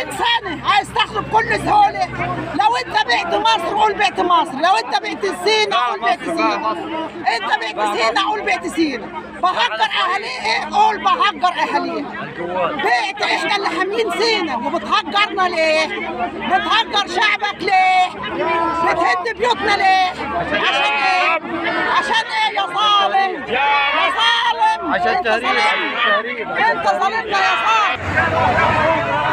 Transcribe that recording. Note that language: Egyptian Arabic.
سنة عايز تاخده بكل سهولة لو انت بعت مصر قول بعت مصر لو انت بعت سينا قول بعت سينا انت بعت سينا قول بعت سينا بهجر اهاليه قول بهجر اهاليه بعت احنا اللي حاملين سينا وبتهجرنا ليه؟ بتهجر شعبك ليه؟ بتهد بيوتنا ليه؟ عشان ايه؟ عشان ايه يا ظالم؟ يا ظالم عشان انت تهريب، ظالمنا. عشان تهريب، عشان انت ظالمنا يا ظالم